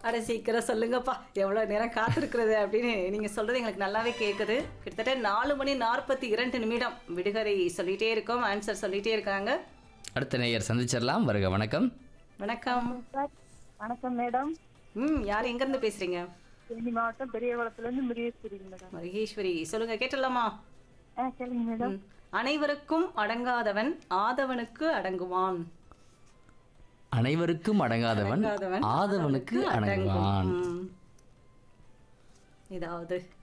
அட சீக்கிரம் சொல்லுங்கப்பா எவ்வளோ நேரம் காத்திருக்கிறது அப்படின்னு நீங்கள் சொல்கிறது எங்களுக்கு நல்லாவே கேட்குது கிட்டத்தட்ட நாலு மணி நாற்பத்தி இரண்டு நிமிடம் விடுகதை சொல்லிகிட்டே இருக்கோம் ஆன்சர் சொல்லிகிட்டே இருக்காங்க அடுத்த நேயர் சந்திச்சிடலாம் வருக வணக்கம் வணக்கம் சார் வணக்கம் மேடம் ம் யார் எங்கேருந்து பேசுகிறீங்க தேனி மாவட்டம் பெரியகுளத்துலேருந்து முருகேஸ்வரி மேடம் மகேஸ்வரி சொல்லுங்கள் கேட்டலாமா ஆ சரிங்க மேடம் ம். அனைவருக்கும் அடங்காதவன் ஆதவனுக்கு அடங்குவான் அனைவருக்கும் அடங்காதவன் அடங்காதவன் ஆதவனுக்கு அடங்குவான் ம். ஏதாவது